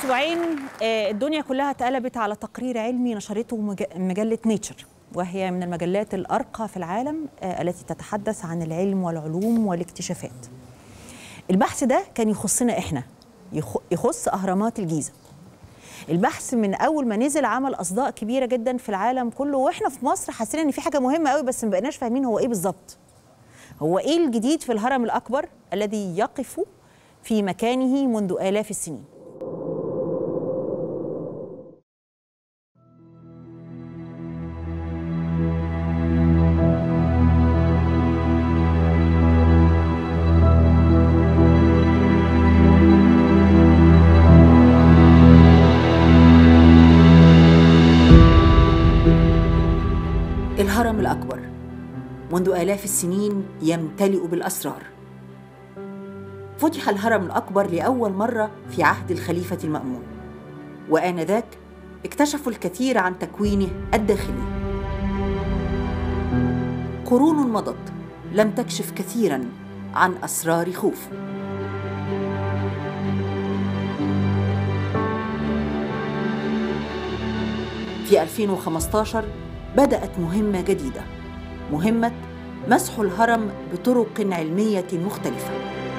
اسبوعين آه، الدنيا كلها اتقلبت على تقرير علمي نشرته مج- مجله نيتشر وهي من المجلات الارقى في العالم آه، التي تتحدث عن العلم والعلوم والاكتشافات. البحث ده كان يخصنا احنا يخ- يخص اهرامات الجيزه. البحث من اول ما نزل عمل اصداء كبيره جدا في العالم كله واحنا في مصر حسينا ان في حاجه مهمه قوي بس ما بقيناش فاهمين هو ايه بالظبط. هو ايه الجديد في الهرم الاكبر الذي يقف في مكانه منذ الاف السنين؟ الهرم الأكبر منذ آلاف السنين يمتلئ بالأسرار فتح الهرم الأكبر لأول مرة في عهد الخليفة المأمون وآنذاك اكتشفوا الكثير عن تكوينه الداخلي قرون مضت لم تكشف كثيرا عن أسرار خوفو في 2015 بدأت مهمة جديدة مهمة مسح الهرم بطرق علمية مختلفة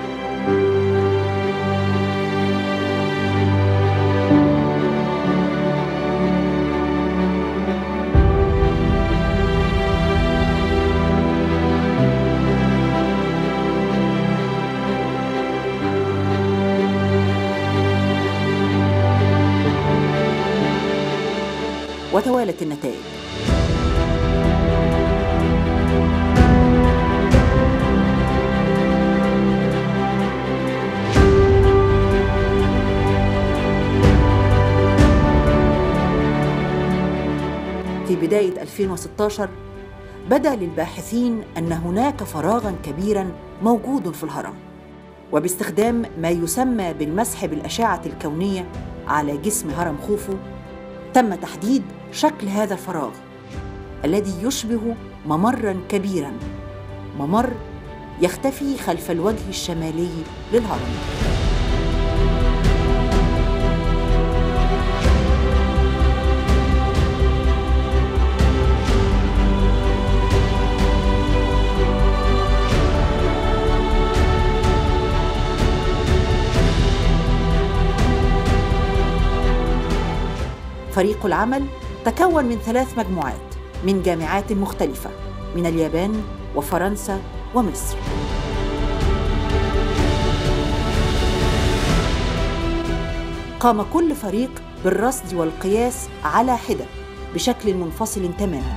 وتوالت النتائج في بداية 2016 بدا للباحثين أن هناك فراغا كبيرا موجود في الهرم وباستخدام ما يسمى بالمسح بالأشعة الكونية على جسم هرم خوفو تم تحديد شكل هذا الفراغ الذي يشبه ممرا كبيرا ممر يختفي خلف الوجه الشمالي للهرم فريق العمل تكون من ثلاث مجموعات من جامعات مختلفة من اليابان وفرنسا ومصر قام كل فريق بالرصد والقياس على حدة بشكل منفصل تماما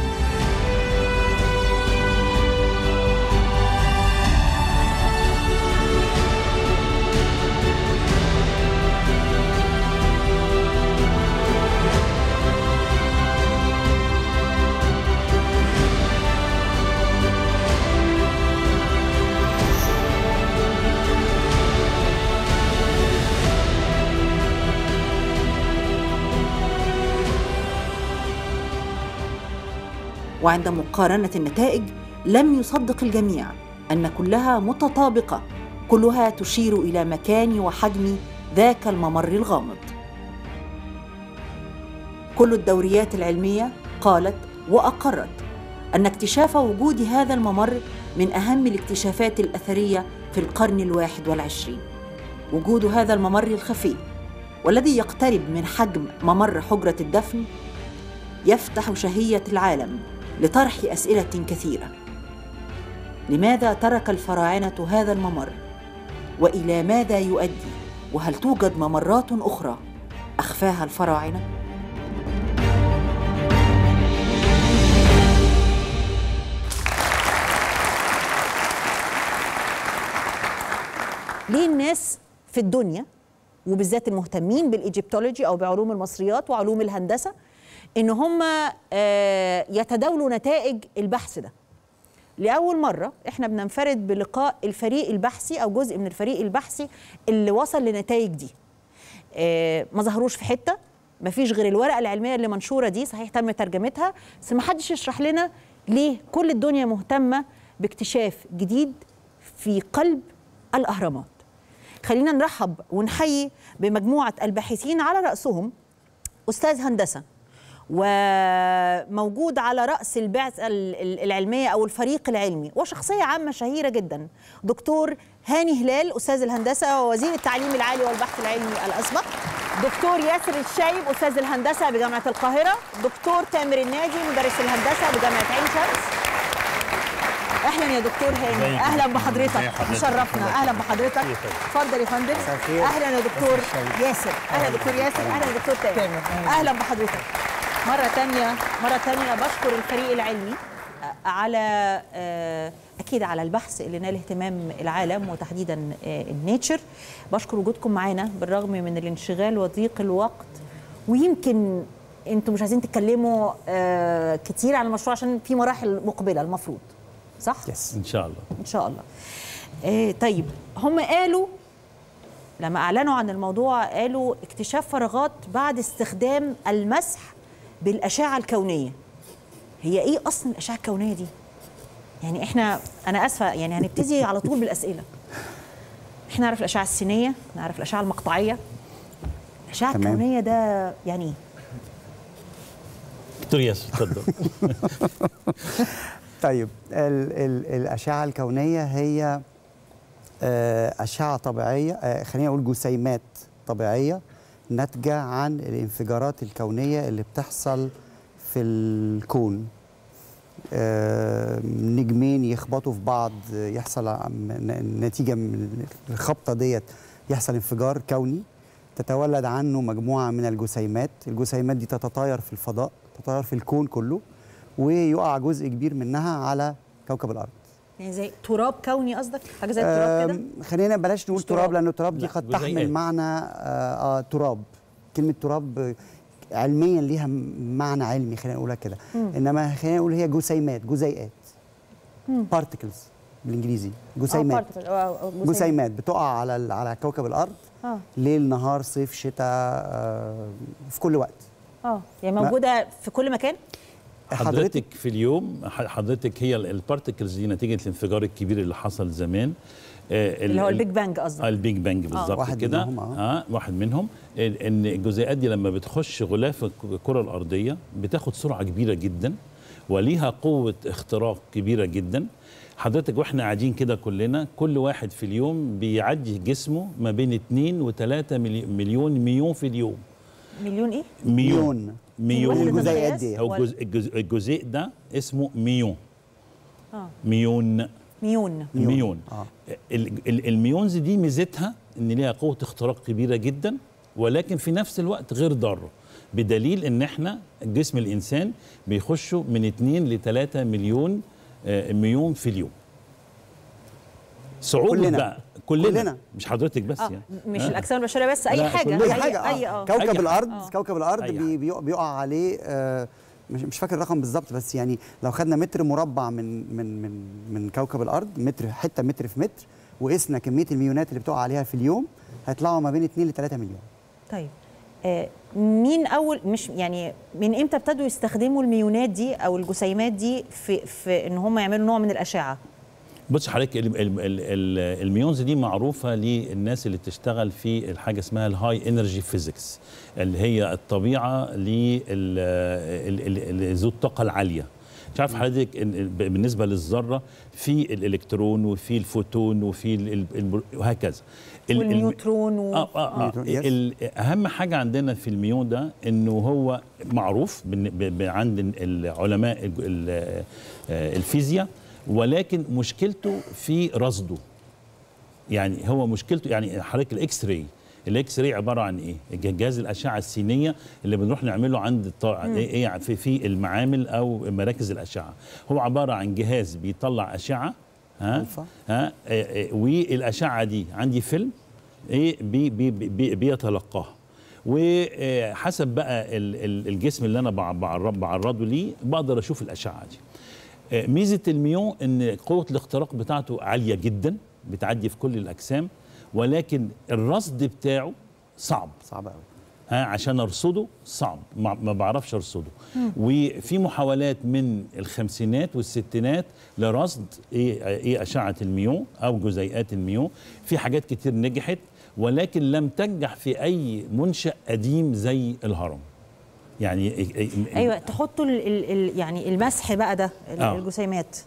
وعند مقارنة النتائج لم يصدق الجميع أن كلها متطابقة كلها تشير إلى مكان وحجم ذاك الممر الغامض كل الدوريات العلمية قالت وأقرت أن اكتشاف وجود هذا الممر من أهم الاكتشافات الأثرية في القرن الواحد والعشرين وجود هذا الممر الخفي والذي يقترب من حجم ممر حجرة الدفن يفتح شهية العالم لطرح أسئلة كثيرة لماذا ترك الفراعنة هذا الممر؟ وإلى ماذا يؤدي؟ وهل توجد ممرات أخرى أخفاها الفراعنة؟ ليه الناس في الدنيا وبالذات المهتمين بالايجيبتولوجي او بعلوم المصريات وعلوم الهندسه ان هم آه، يتداولوا نتائج البحث ده لاول مره احنا بننفرد بلقاء الفريق البحثي او جزء من الفريق البحثي اللي وصل لنتائج دي آه، ما ظهروش في حته ما فيش غير الورقه العلميه اللي منشوره دي صحيح تم ترجمتها بس ما حدش يشرح لنا ليه كل الدنيا مهتمه باكتشاف جديد في قلب الاهرامات خلينا نرحب ونحيي بمجموعه الباحثين على راسهم استاذ هندسه وموجود على راس البعثه ال- ال- العلميه او الفريق العلمي وشخصيه عامه شهيره جدا دكتور هاني هلال استاذ الهندسه ووزير التعليم العالي والبحث العلمي الاسبق دكتور ياسر الشايب استاذ الهندسه بجامعه القاهره دكتور تامر الناجي مدرس الهندسه بجامعه عين شمس اهلا يا دكتور هاني ازيك؟ اهلا بحضرتك ازي حضرتك؟ مشرفنا اهلا بحضرتك اتفضل يا فندم الخير. اهلا يا دكتور ياسر اهلا يا دكتور ياسر اهلا يا دكتور تامر اهلا بحضرتك مره تانية مره تانية بشكر الفريق العلمي على آه، اكيد على البحث اللي نال اهتمام العالم وتحديدا آه، النيتشر بشكر وجودكم معانا بالرغم من الانشغال وضيق الوقت ويمكن انتوا مش عايزين تتكلموا آه، كتير عن المشروع عشان في مراحل مقبله المفروض صح؟ يس ان شاء الله ان شاء الله آه طيب هم قالوا لما اعلنوا عن الموضوع قالوا اكتشاف فراغات بعد استخدام المسح بالاشعه الكونيه هي ايه اصلا الاشعه الكونيه دي يعني احنا انا اسفه يعني هنبتدي على طول بالاسئله احنا نعرف الاشعه السينيه نعرف الاشعه المقطعيه الاشعه تمام. الكونيه ده يعني ايه دكتور ياسر اتفضل طيب ال ال الأشعة الكونية هي آه، أشعة طبيعية آه، خلينا نقول جسيمات طبيعية ناتجة عن الانفجارات الكونية اللي بتحصل في الكون آه، نجمين يخبطوا في بعض آه، يحصل عم- ن- نتيجة من الخبطة ديت يحصل انفجار كوني تتولد عنه مجموعة من الجسيمات الجسيمات دي تتطاير في الفضاء تتطاير في الكون كله ويقع جزء كبير منها على كوكب الأرض يعني زي تراب كوني قصدك حاجه زي التراب كده آم، خلينا بلاش نقول مش تراب. تراب لأن التراب دي لا، قد جزيئات. تحمل معنى آه, آه تراب كلمة تراب آه، علميا ليها م- معنى علمي خلينا نقولها كده انما خلينا نقول هي جسيمات جزيئات بارتكلز بالانجليزي جسيمات آه، particle. آه، آه، جسيمات. جسيمات بتقع على ال- على كوكب الارض اه ليل نهار صيف شتاء آه في كل وقت اه يعني موجوده في كل مكان حضرتك في اليوم ح- حضرتك هي البارتكلز دي نتيجه الانفجار الكبير اللي حصل زمان آه، اللي هو ال- البيج بانج قصدك آه، البيج بانج بالظبط واحد كده منهم، آه. اه واحد منهم ال- ان الجزيئات دي لما بتخش غلاف الك- الكره الارضيه بتاخد سرعه كبيره جدا وليها قوه اختراق كبيره جدا حضرتك واحنا قاعدين كده كلنا كل واحد في اليوم بيعدي جسمه ما بين 2 و3 مليون مليون في اليوم مليون ايه مليون مليون وحدة الجزيئات القياس؟ دي. هو ولا- الجزء, الجزء, الجزيء ده اسمه ميون اه ميون ميون ميون. ميون آه. ال- ال- الميونز دي ميزتها ان ليها قوه اختراق كبيره جدا ولكن في نفس الوقت غير ضاره بدليل ان احنا جسم الانسان بيخشوا من 2 ل 3 مليون آه، ميون في اليوم صعوبة كلنا. بقى كلنا, كلنا. مش حضرتك بس اه يعني مش الاجسام البشريه بس اي لا، حاجه كلنا. اي حاجه آه. اي اه أي كوكب حاجة. الارض آه. كوكب الارض أي بي حاجة. بيقع, بيقع عليه آه مش مش فاكر الرقم بالظبط بس يعني لو خدنا متر مربع من من من من كوكب الارض متر حته متر في متر وقسنا كميه المليونات اللي بتقع عليها في اليوم هيطلعوا ما بين 2 ل 3 مليون طيب آه مين اول مش يعني من امتى ابتدوا يستخدموا الميونات دي او الجسيمات دي في في ان هم يعملوا نوع من الاشعه بص حضرتك ال- ال- ال- ال- الميونز دي معروفه للناس اللي بتشتغل في الحاجه اسمها الهاي انرجي فيزيكس اللي هي الطبيعه لل- ال- ال- ذو الطاقه العاليه مش عارف حضرتك إن- ب- بالنسبه للذره في الالكترون وفي الفوتون وفي ال- ال- ال- وهكذا ال- ال- والنيوترون و... اه اه, آه نيوترون، يس. ال- اهم حاجه عندنا في الميون ده انه هو معروف بالن- ب- ب- عند العلماء ال- ال- آه، الفيزياء ولكن مشكلته في رصده يعني هو مشكلته يعني حضرتك الاكس راي الاكس راي عباره عن ايه جهاز الاشعه السينيه اللي بنروح نعمله عند الطا... ايه إيه في في المعامل او مراكز الاشعه هو عباره عن جهاز بيطلع اشعه ها ألفا. ها آه، آه، والاشعه دي عندي فيلم ايه بي بي بي بيتلقاها وحسب بقى ال- ال- الجسم اللي انا بع- بعرض- بعرضه ليه بقدر اشوف الاشعه دي آه، ميزه الميون ان قوه الاختراق بتاعته عاليه جدا بتعدي في كل الاجسام ولكن الرصد بتاعه صعب صعب قوي ها عشان ارصده صعب ما, ما بعرفش ارصده وفي محاولات من الخمسينات والستينات لرصد ايه ايه اشعه الميون او جزيئات الميون في حاجات كتير نجحت ولكن لم تنجح في اي منشا قديم زي الهرم يعني ايوه تحطوا ال ال ال يعني المسح بقى ده ال- آه. الجسيمات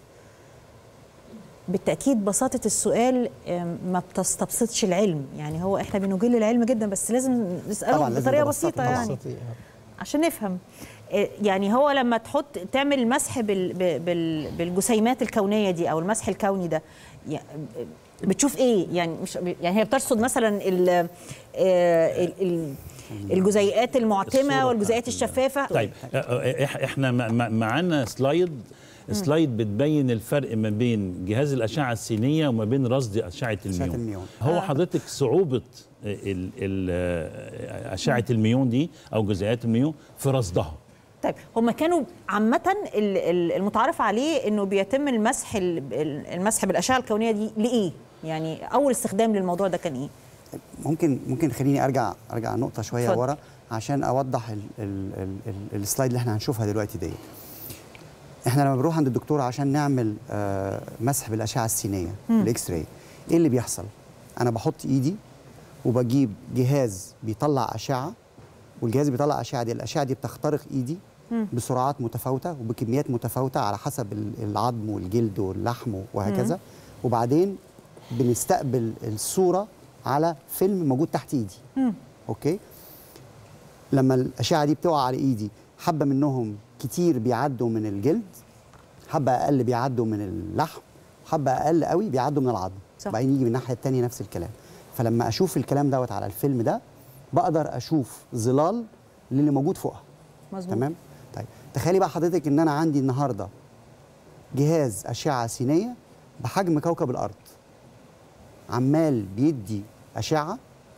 بالتاكيد بساطه السؤال آم، ما بتستبسطش العلم يعني هو احنا بنجل العلم جدا بس لازم نساله طبعاً لازم بطريقه نبسطه بسيطه طبعاً. يعني عشان نفهم آه، يعني هو لما تحط تعمل مسح بال ب- بال بالجسيمات الكونيه دي او المسح الكوني ده يع- بتشوف ايه يعني مش يعني هي بترصد مثلا ال آه، ال- ال- الجزيئات المعتمه الصورة والجزيئات بتاعت ال- الشفافه طيب آه، آه، إح- احنا مع- مع- معانا سلايد سلايد بتبين الفرق ما بين جهاز الاشعه السينيه وما بين رصد اشعه الميون, الميون. هو حضرتك صعوبه ال- ال- آه، اشعه الميون دي او جزيئات الميون في رصدها طيب هم كانوا عامة ال- ال- المتعارف عليه انه بيتم المسح ال- ال- المسح بالاشعة الكونية دي لايه؟ يعني اول استخدام للموضوع ده كان ايه؟ ممكن ممكن خليني ارجع ارجع نقطه شويه اتفضل. ورا عشان اوضح ال ال ال ال السلايد اللي احنا هنشوفها دلوقتي دي احنا لما بنروح عند الدكتور عشان نعمل آه مسح بالاشعه السينيه الاكس راي ايه اللي بيحصل انا بحط ايدي وبجيب جهاز بيطلع اشعه والجهاز اللي بيطلع اشعه دي الاشعه دي بتخترق ايدي بسرعات متفاوته وبكميات متفاوته على حسب ال- العظم والجلد واللحم وهكذا وبعدين بنستقبل الصوره على فيلم موجود تحت ايدي اوكي لما الاشعه دي بتقع على ايدي حبه منهم كتير بيعدوا من الجلد حبه اقل بيعدوا من اللحم حبه اقل قوي بيعدوا من العظم صح. بعدين يجي من الناحيه الثانيه نفس الكلام فلما اشوف الكلام دوت على الفيلم ده بقدر اشوف ظلال للي موجود فوقها مظبوط تمام طيب تخيلي بقى حضرتك ان انا عندي النهارده جهاز اشعه سينيه بحجم كوكب الارض عمال بيدي اشعه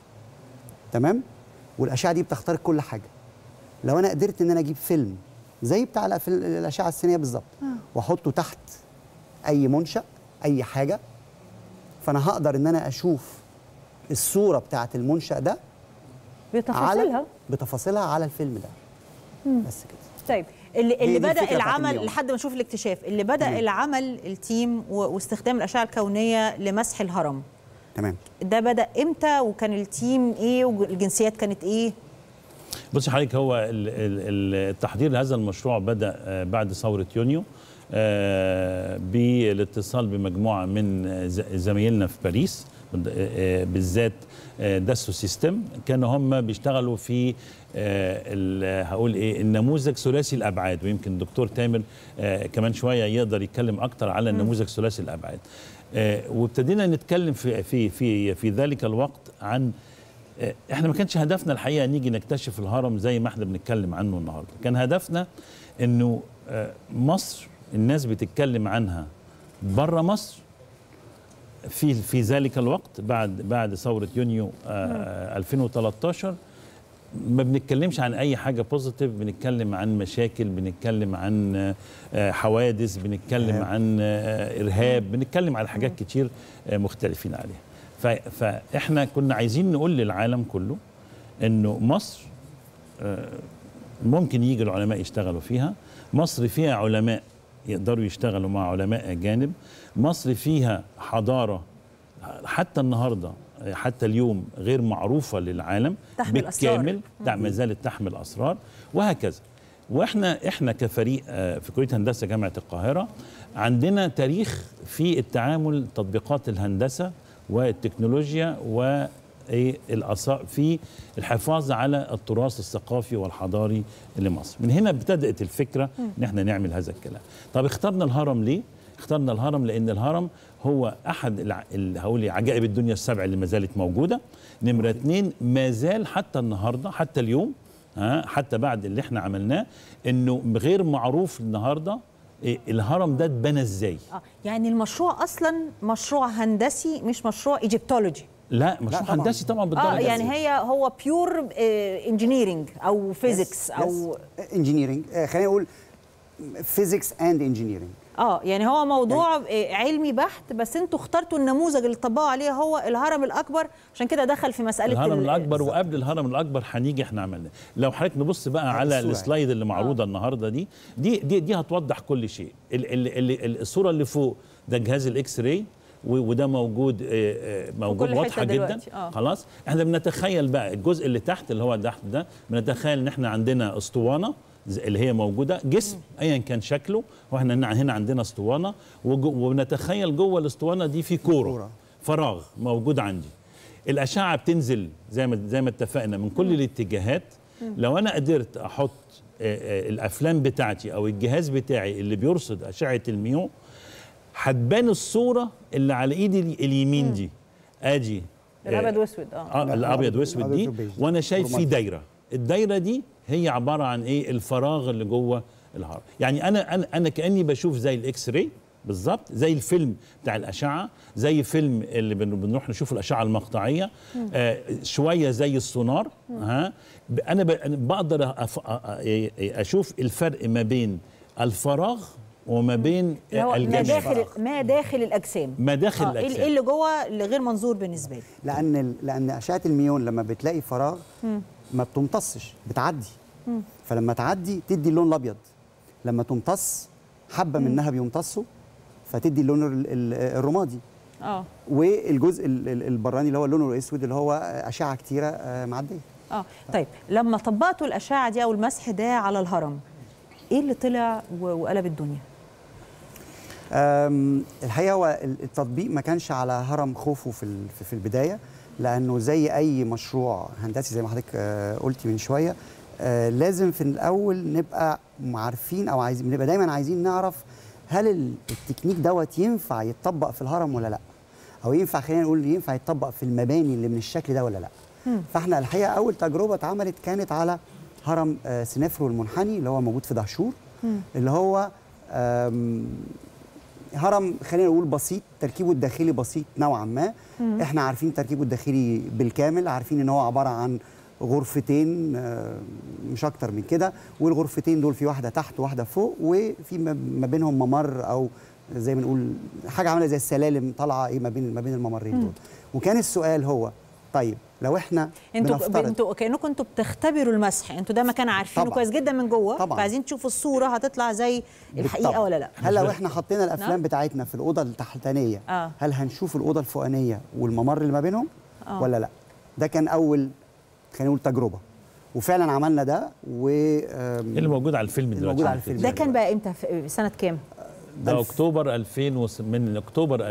تمام والاشعه دي بتخترق كل حاجه لو انا قدرت ان انا اجيب فيلم زي بتاع الأف- الاشعه السينيه بالظبط واحطه تحت اي منشا اي حاجه فانا هقدر ان انا اشوف الصوره بتاعه المنشا ده بتفاصيلها على بتفاصيلها على الفيلم ده بس كده طيب اللي, هي اللي دي بدا الفكرة بتاعت العمل المليون. لحد ما نشوف الاكتشاف اللي بدا تمام. العمل التيم و- واستخدام الاشعه الكونيه لمسح الهرم تمام ده بدا امتى وكان التيم ايه والجنسيات كانت ايه بص حضرتك هو ال- ال- التحضير لهذا المشروع بدا آه، بعد ثوره يونيو آه، بالاتصال بمجموعه من ز- زمايلنا في باريس بد- آه، بالذات آه، داسو سيستم كانوا هم بيشتغلوا في آه، ال- هقول ايه النموذج ثلاثي الابعاد ويمكن الدكتور تامر آه، كمان شويه يقدر يتكلم اكتر على النموذج ثلاثي الابعاد آه، وابتدينا نتكلم في في في في ذلك الوقت عن آه، احنا ما كانش هدفنا الحقيقه نيجي نكتشف الهرم زي ما احنا بنتكلم عنه النهارده كان هدفنا انه آه، مصر الناس بتتكلم عنها بره مصر في في ذلك الوقت بعد بعد ثوره يونيو آه 2013 ما بنتكلمش عن اي حاجه بوزيتيف بنتكلم عن مشاكل بنتكلم عن آه، حوادث بنتكلم إرهاب. عن آه، ارهاب بنتكلم على حاجات كتير آه، مختلفين عليها ف- فاحنا كنا عايزين نقول للعالم كله انه مصر آه، ممكن يجي العلماء يشتغلوا فيها مصر فيها علماء يقدروا يشتغلوا مع علماء اجانب مصر فيها حضاره حتى النهارده حتى اليوم غير معروفه للعالم تحمل أسرار. بالكامل تع- ما زالت تحمل اسرار وهكذا واحنا احنا كفريق آه، في كليه هندسه جامعه القاهره عندنا تاريخ في التعامل تطبيقات الهندسه والتكنولوجيا و إيه الآثار في الحفاظ على التراث الثقافي والحضاري لمصر من هنا ابتدأت الفكرة ان احنا نعمل هذا الكلام طب اخترنا الهرم ليه اخترنا الهرم لان الهرم هو احد الع... ال- هقول إيه، عجائب الدنيا السبع اللي ما زالت موجوده نمره اتنين ما زال حتى النهارده حتى اليوم ها حتى بعد اللي احنا عملناه انه غير معروف النهارده إيه الهرم ده اتبنى ازاي اه يعني المشروع اصلا مشروع هندسي مش مشروع ايجيبتولوجي لا مشروع طبعاً. هندسي طبعا بالدرجه اه يعني دي. هي هو بيور انجينيرنج او فيزيكس او انجينيرنج خلينا نقول فيزيكس اند انجينيرنج اه يعني هو موضوع آه، علمي بحت بس انتوا اخترتوا النموذج اللي طبقوا عليه هو الهرم الاكبر عشان كده دخل في مساله الهرم ال- الاكبر وقبل الهرم الاكبر هنيجي احنا عملنا لو حضرتك نبص بقى على الصورة. السلايد اللي معروضه النهارده دي دي دي, دي هتوضح كل شيء ال ال ال ال- الصوره اللي فوق ده جهاز الاكس راي و- وده موجود آه، آه، موجود كل حتة واضحه جدا دلوقتي، آه. خلاص احنا بنتخيل بقى الجزء اللي تحت اللي هو تحت ده بنتخيل ان احنا عندنا اسطوانه زي- اللي هي موجوده جسم ايا كان شكله واحنا هنا- هنا عندنا اسطوانه وجو- وبنتخيل جوه الاسطوانه دي في كوره كورة. فراغ موجود عندي الاشعه بتنزل زي ما زي ما اتفقنا من كل الاتجاهات لو انا قدرت احط آه، آه، الافلام بتاعتي او الجهاز بتاعي اللي بيرصد اشعه الميو هتبان الصوره اللي على ايدي ال- اليمين دي ادي آه، الابيض واسود اه اه لا، الابيض واسود الأبيض دي والبيج. وانا شايف في رمادي. دايره الدايره دي هي عباره عن ايه الفراغ اللي جوه الهرم يعني انا انا انا كاني بشوف زي الاكس راي بالظبط زي الفيلم بتاع الاشعه زي فيلم اللي بن- بنروح نشوف الاشعه المقطعيه آه شويه زي السونار ها ب- انا ب- أنا بقدر أف- أ- أ- اشوف الفرق ما بين الفراغ وما بين اللي هو ما الجمال داخل ما داخل الاجسام ما داخل آه، ايه الأجسام. إيه اللي جوه اللي غير منظور بالنسبه لي لان ال- لان اشعه الميون لما بتلاقي فراغ ما بتمتصش بتعدي فلما تعدي تدي اللون الابيض لما تمتص حبه منها بيمتصوا فتدي اللون ال- ال- الرمادي اه والجزء ال- ال- البراني اللي هو اللون الاسود اللي هو اشعه كتيره آه، معديه اه طيب لما طبقتوا الاشعه دي او المسح ده على الهرم ايه اللي طلع و- وقلب الدنيا أم، الحقيقه هو ال- التطبيق ما كانش على هرم خوفو في ال- في- في البدايه لانه زي اي مشروع هندسي زي ما حضرتك آه، قلتي من شويه آه، لازم في الاول نبقى عارفين او عايزين نبقى دايما عايزين نعرف هل ال- التكنيك دوت ينفع يتطبق في الهرم ولا لا او ينفع خلينا نقول ينفع يتطبق في المباني اللي من الشكل ده ولا لا فاحنا الحقيقه اول تجربه اتعملت كانت على هرم آه، سنفرو المنحني اللي هو موجود في دهشور اللي هو آم، هرم خلينا نقول بسيط تركيبه الداخلي بسيط نوعا ما احنا عارفين تركيبه الداخلي بالكامل عارفين ان هو عباره عن غرفتين آه، مش اكتر من كده والغرفتين دول في واحده تحت وواحده فوق وفي ما ما بينهم ممر او زي ما نقول حاجه عامله زي السلالم طالعه ايه ما بين ما بين الممرين دول وكان السؤال هو طيب لو احنا انتوا بنفترض انتوا كانكم انتوا بتختبروا المسح انتوا ده مكان عارفينه طبعاً. كويس جدا من جوه طبعاً. فعايزين تشوفوا الصوره هتطلع زي الحقيقه بالطبع. ولا لا هل لو احنا حطينا الافلام نعم. بتاعتنا في الاوضه التحتانيه آه. هل هنشوف الاوضه الفوقانيه والممر اللي ما بينهم آه. ولا لا ده كان اول خلينا نقول تجربه وفعلا عملنا ده و آم، اللي موجود على الفيلم دلوقتي موجود على الفيلم. ده كان بقى امتى في سنه كام ده ألف- اكتوبر 2000 وس- من اكتوبر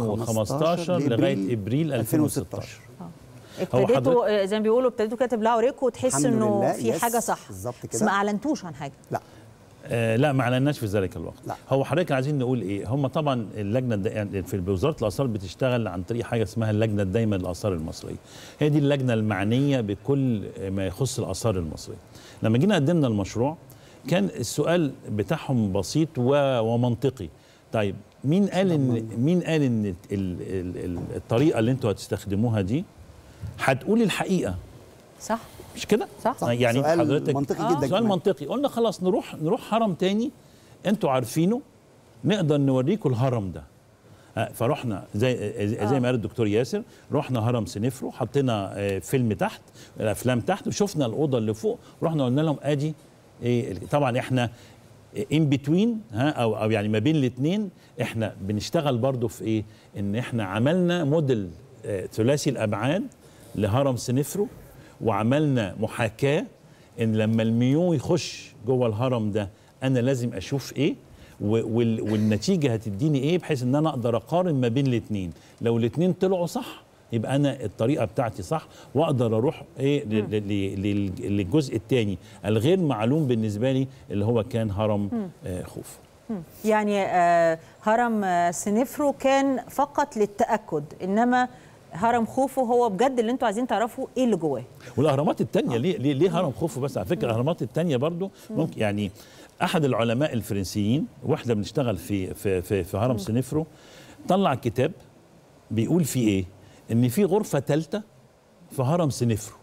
2015 لغايه ابريل 2016 هو ابتديتوا آه، زي ما بيقولوا ابتديتوا كده تبلعوا ريكوا وتحسوا الحمد انه لله، في يس، حاجه صح بالظبط بس كده. ما اعلنتوش عن حاجه لا آه لا ما اعلناش في ذلك الوقت لا. هو حضرتك عايزين نقول ايه هم طبعا اللجنه الدا- يعني في وزاره الاثار بتشتغل عن طريق حاجه اسمها اللجنه الدايمه للاثار المصريه هي دي اللجنه المعنيه بكل ما يخص الاثار المصريه لما جينا قدمنا المشروع كان السؤال بتاعهم بسيط و- ومنطقي طيب مين قال ان مين قال ان ال- ال- ال- الطريقه اللي انتوا هتستخدموها دي هتقول الحقيقه صح مش كده صح. صح يعني سؤال حضرتك منطقي آه. جدا سؤال كمان. منطقي قلنا خلاص نروح نروح هرم تاني انتوا عارفينه نقدر نوريكم الهرم ده آه، فرحنا زي زي زي ما قال الدكتور ياسر رحنا هرم سنفرو حطينا آه، فيلم تحت الافلام تحت وشفنا الاوضه اللي فوق رحنا قلنا لهم ادي إيه طبعا احنا ان بتوين ها او او يعني ما بين الاثنين احنا بنشتغل برضو في ايه ان احنا عملنا موديل آه، ثلاثي الابعاد لهرم سنفرو وعملنا محاكاه ان لما الميو يخش جوه الهرم ده انا لازم اشوف ايه و- وال- والنتيجه هتديني ايه بحيث ان انا اقدر اقارن ما بين الاثنين لو الاثنين طلعوا صح يبقى انا الطريقه بتاعتي صح واقدر اروح ايه ل- ل- ل- للجزء الثاني الغير معلوم بالنسبه لي اللي هو كان هرم آه خوف يعني آه، هرم آه، سنفرو كان فقط للتاكد انما هرم خوفو هو بجد اللي انتوا عايزين تعرفوا ايه اللي جواه والاهرامات الثانيه ليه ليه ليه هرم خوفو بس على فكره الاهرامات الثانيه برضو ممكن يعني احد العلماء الفرنسيين واحنا بنشتغل في في في, في هرم سنفرو طلع كتاب بيقول فيه ايه ان في غرفه ثالثه في هرم سنفرو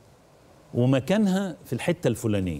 ومكانها في الحته الفلانيه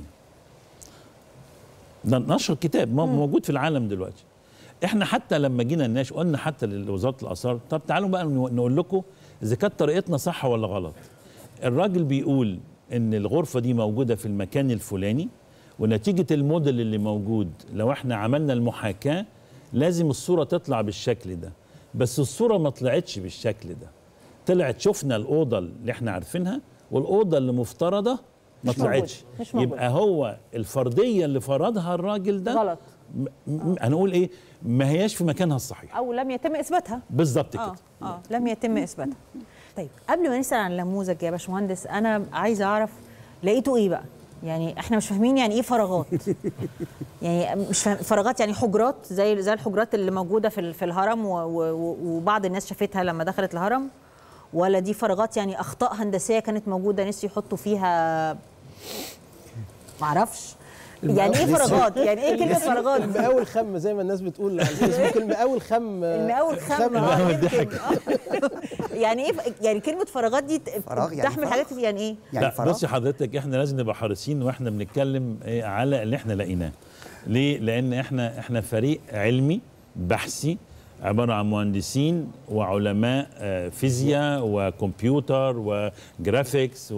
ده نشر كتاب مو- موجود في العالم دلوقتي احنا حتى لما جينا الناش قلنا حتى لوزاره الاثار طب تعالوا بقى نو- نقول لكم اذا كانت طريقتنا صح ولا غلط الراجل بيقول ان الغرفه دي موجوده في المكان الفلاني ونتيجه الموديل اللي موجود لو احنا عملنا المحاكاه لازم الصوره تطلع بالشكل ده بس الصوره ما طلعتش بالشكل ده طلعت شفنا الاوضه اللي احنا عارفينها والاوضه اللي مفترضه ما مش موجودة. طلعتش مش موجودة. يبقى هو الفرديه اللي فرضها الراجل ده غلط م- م- هنقول ايه ما هياش في مكانها الصحيح او لم يتم اثباتها بالظبط اه كده اه لم يتم اثباتها طيب قبل ما نسال عن النموذج يا باشمهندس انا عايزه اعرف لقيته ايه بقى يعني احنا مش فاهمين يعني ايه فراغات يعني مش فاهم فراغات يعني حجرات زي زي الحجرات اللي موجوده في ال- في الهرم و- و- وبعض الناس شافتها لما دخلت الهرم ولا دي فراغات يعني اخطاء هندسيه كانت موجوده نسيوا يحطوا فيها معرفش يعني ايه فراغات يعني ايه كلمه فراغات المقاول خم زي ما الناس بتقول على الفيسبوك المقاول خم المقاول خم آه، يمكن. آه. يعني ايه ف- يعني كلمه فراغات دي ت- فراغ يعني تحمل فراغ. حاجات يعني ايه يعني لا فراغ بصي حضرتك احنا لازم نبقى حريصين واحنا بنتكلم إيه على اللي احنا لقيناه ليه لان احنا احنا فريق علمي بحثي عباره عن مهندسين وعلماء آه، فيزياء وكمبيوتر وجرافيكس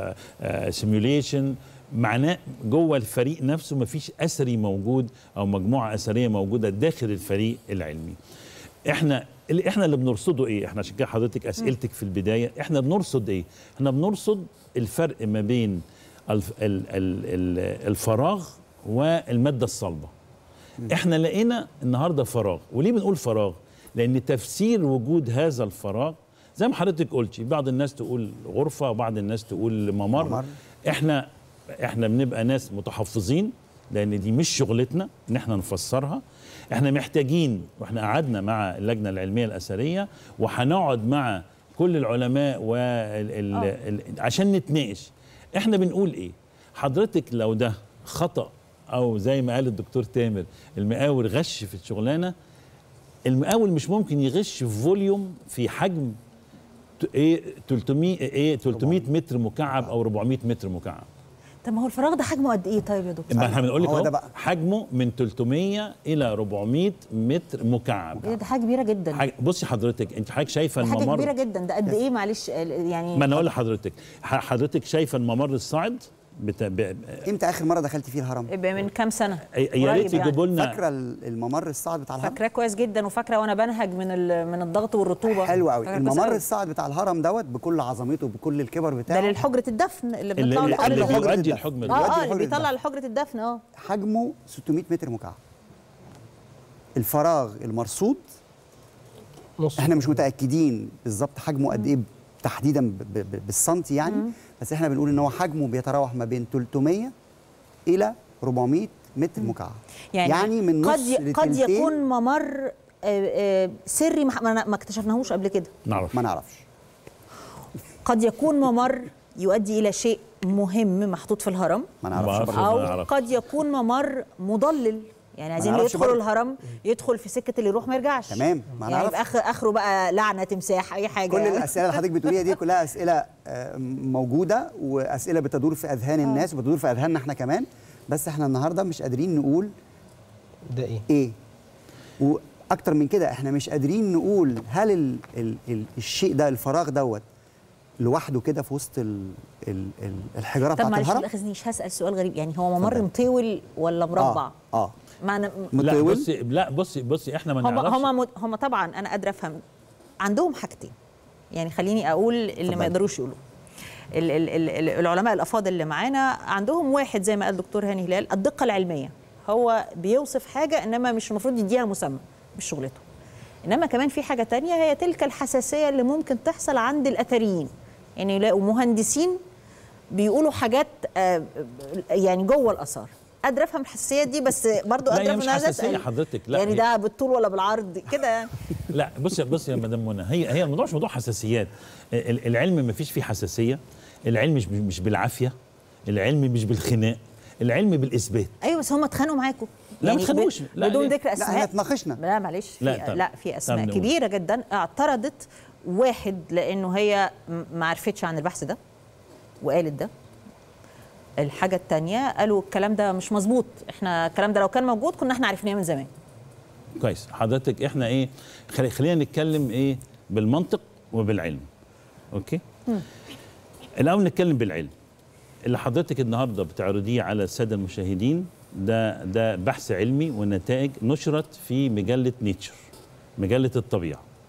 وسيميوليشن معناه جوه الفريق نفسه ما فيش اثري موجود او مجموعه اثريه موجوده داخل الفريق العلمي احنا اللي احنا اللي بنرصده ايه احنا عشان كده حضرتك اسئلتك في البدايه احنا بنرصد ايه احنا بنرصد الفرق ما بين الف ال ال ال الفراغ والماده الصلبه احنا لقينا النهارده فراغ وليه بنقول فراغ لان تفسير وجود هذا الفراغ زي ما حضرتك قلتي بعض الناس تقول غرفه وبعض الناس تقول ممر, ممر. احنا احنا بنبقى ناس متحفظين لان دي مش شغلتنا ان احنا نفسرها احنا محتاجين واحنا قعدنا مع اللجنه العلميه الاثريه وهنقعد مع كل العلماء وال ال ال عشان نتناقش احنا بنقول ايه حضرتك لو ده خطا او زي ما قال الدكتور تامر المقاول غش في الشغلانه المقاول مش ممكن يغش في فوليوم في حجم ت- ايه 300 ايه 300 متر مكعب او 400 متر مكعب طب ما هو الفراغ ده حجمه قد ايه طيب يا دكتور ما احنا بنقول لك هو اهو ده بقى. حجمه من 300 الى 400 متر مكعب إيه ده حاجه كبيره جدا حاجة بصي حضرتك انت حضرتك شايفه ده حاجه الممر كبيره جدا ده قد ايه معلش آه، يعني ما انا اقول لحضرتك ح- حضرتك شايفه الممر الصاعد بتا... ب... امتى اخر مره دخلت فيه الهرم يبقى من كام سنه يا قريب ريت يجيبوا لنا فاكره ال- الممر الصاعد بتاع الهرم فاكراه كويس جدا وفاكره وانا بنهج من ال- من الضغط والرطوبه حلو قوي فاكرة كويس الممر أوي. الصاعد بتاع الهرم دوت بكل عظمته بكل الكبر ده بتاعه للحجره الدفن اللي اللي, بنطلعه اللي, لحجرة اللي الدفن. بيؤدي الدفن. الحجم اه ده اه بيؤدي اللي لحجرة بيطلع الدفن. لحجره الدفن اه حجمه 600 متر مكعب الفراغ المرصود نص احنا مش متاكدين بالظبط حجمه قد ايه تحديدا ب- ب- ب- بالسنتي يعني بس احنا بنقول ان هو حجمه بيتراوح ما بين 300 الى 400 متر مكعب يعني, يعني من نص قد ي- قد لتلتين يكون ممر آه، آه، سري ما ما- ما اكتشفناهوش قبل كده نعرف ما نعرفش قد يكون ممر يؤدي الى شيء مهم محطوط في الهرم ما ما نعرفش أعرفش. برضه. ما او نعرفش. قد يكون ممر مضلل يعني عايزين اللي نعرفش يدخلوا برضه. الهرم يدخل في سكه اللي يروح ما يرجعش تمام، ما يعني نعرفش. يبقى اخر اخره بقى لعنه تمساح اي حاجه كل يعني. الاسئله اللي حضرتك بتقوليها دي كلها اسئله آه، موجوده واسئله بتدور في اذهان الناس وبتدور في اذهاننا احنا كمان بس احنا النهارده مش قادرين نقول ده ايه؟ ايه واكتر من كده احنا مش قادرين نقول هل ال ال ال الشيء ده الفراغ دوت لوحده كده في وسط ال ال ال الحجاره طب بتاعت معلش ما الهرم تاخذنيش هسال سؤال غريب يعني هو ممر اتفضل. مطول ولا مربع؟ اه, آه. معنى لا مطول بصي لا بصي بصي احنا ما هم نعرفش هم هم طبعا انا قادره افهم عندهم حاجتين يعني خليني اقول اللي اتفضلي. ما يقدروش يقولوا ال- ال- ال- ال- العلماء الافاضل اللي معانا عندهم واحد زي ما قال الدكتور هاني هلال الدقه العلميه هو بيوصف حاجه انما مش المفروض يديها مسمى مش شغلته انما كمان في حاجه تانية هي تلك الحساسيه اللي ممكن تحصل عند الاثريين يعني يلاقوا مهندسين بيقولوا حاجات آه، يعني جوه الاثار قادره افهم الحساسيات دي بس برضو لا، قادره هي مش إن أنا حساسية أسأل. حضرتك، لا، يعني هي- ده بالطول ولا بالعرض كده يعني لا بصي بصي يا مدام منى هي هي الموضوع مش موضوع حساسيات ال- العلم ما فيش فيه حساسيه العلم مش مش بالعافيه العلم مش بالخناق العلم بالاثبات ايوه بس هم اتخانقوا معاكم لا، ما اتخانقوش. ب- لا، بدون ليه؟ ذكر لا اسماء احنا اتناقشنا لا معلش في لا، لا, طب- لا في اسماء طب نقول. كبيره جدا اعترضت واحد لانه هي م- ما عرفتش عن البحث ده وقالت ده الحاجه الثانيه قالوا الكلام ده مش مظبوط احنا الكلام ده لو كان موجود كنا احنا عرفناه من زمان كويس حضرتك احنا ايه خلي خلينا نتكلم ايه بالمنطق وبالعلم اوكي الاول نتكلم بالعلم اللي حضرتك النهارده بتعرضيه على الساده المشاهدين ده ده بحث علمي ونتائج نشرت في مجله نيتشر مجله الطبيعه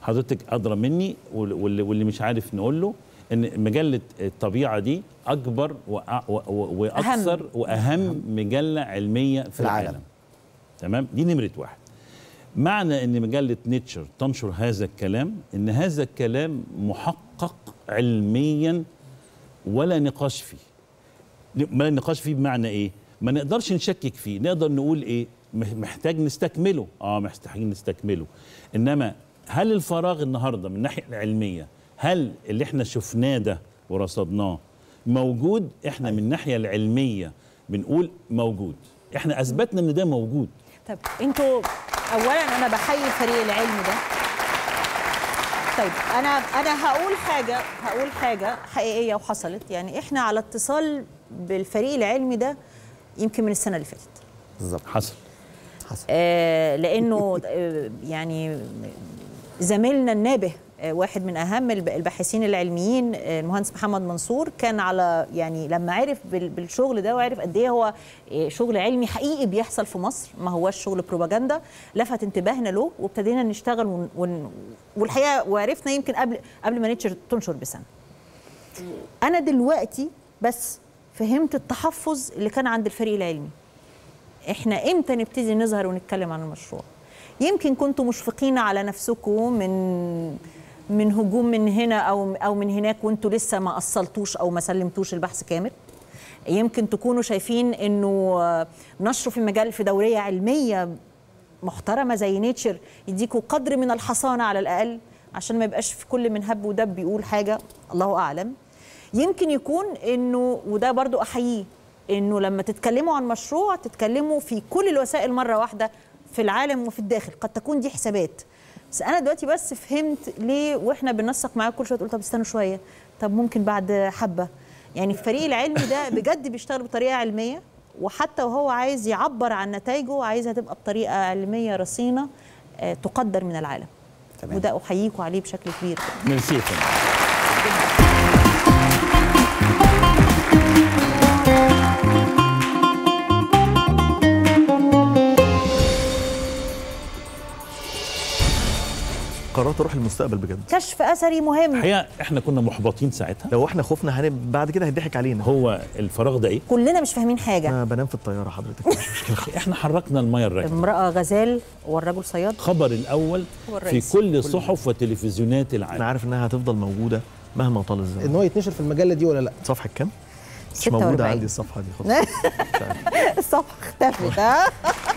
حضرتك ادرى مني وال- واللي واللي مش عارف نقول له ان مجله الطبيعه دي اكبر وأ- و- و- واكثر أهم. واهم مجله علميه في العالم. العالم تمام دي نمره واحد معنى ان مجله نيتشر تنشر هذا الكلام ان هذا الكلام محقق علميا ولا نقاش فيه ما النقاش فيه بمعنى ايه ما نقدرش نشكك فيه نقدر نقول ايه مح- محتاج نستكمله اه محتاجين نستكمله انما هل الفراغ النهارده من الناحيه العلميه هل اللي احنا شفناه ده ورصدناه موجود احنا من الناحيه العلميه بنقول موجود احنا اثبتنا ان ده موجود طيب انتوا اولا انا بحيي الفريق العلمي ده طيب انا انا هقول حاجه هقول حاجه حقيقيه وحصلت يعني احنا على اتصال بالفريق العلمي ده يمكن من السنه اللي فاتت بالظبط حصل حصل آه لانه آه يعني زميلنا النابه آه واحد من اهم الب- الباحثين العلميين آه المهندس محمد منصور كان على يعني لما عرف بال- بالشغل ده وعرف قد ايه هو آه شغل علمي حقيقي بيحصل في مصر ما هوش شغل بروباجندا لفت انتباهنا له وابتدينا نشتغل ون ون والحقيقه وعرفنا يمكن قبل قبل ما نيتشر تنشر بسنه انا دلوقتي بس فهمت التحفظ اللي كان عند الفريق العلمي احنا امتى نبتدي نظهر ونتكلم عن المشروع يمكن كنتوا مشفقين على نفسكم من من هجوم من هنا او او من هناك وانتوا لسه ما اصلتوش او ما سلمتوش البحث كامل يمكن تكونوا شايفين انه آه، نشره في مجال في دوريه علميه محترمه زي نيتشر يديكوا قدر من الحصانه على الاقل عشان ما يبقاش في كل من هب ودب بيقول حاجه الله اعلم يمكن يكون انه وده برضو احييه انه لما تتكلموا عن مشروع تتكلموا في كل الوسائل مره واحده في العالم وفي الداخل قد تكون دي حسابات بس انا دلوقتي بس فهمت ليه واحنا بننسق معاك كل شويه تقول طب استنوا شويه طب ممكن بعد حبه يعني الفريق العلمي ده بجد بيشتغل بطريقه علميه وحتى وهو عايز يعبر عن نتائجه عايزها تبقى بطريقه علميه رصينه آه، تقدر من العالم تمام. وده احييكم عليه بشكل كبير ميرسي يا فندم. قررت اروح المستقبل بجد كشف اثري مهم الحقيقه احنا كنا محبطين ساعتها لو احنا خفنا هنب... بعد كده هيضحك علينا هو الفراغ ده ايه كلنا مش فاهمين حاجه انا بنام في الطياره حضرتك مش مشكله احنا حركنا الميه الراكده امراه غزال والرجل صياد خبر الاول هو في الرئيس. كل صحف وتلفزيونات انا العالم عارف انها هتفضل موجوده مهما طال ان الزمن هو يتنشر في المجله دي ولا لا صفحه كام مش 46. موجوده عندي الصفحه دي خالص الصفحه اختفت ها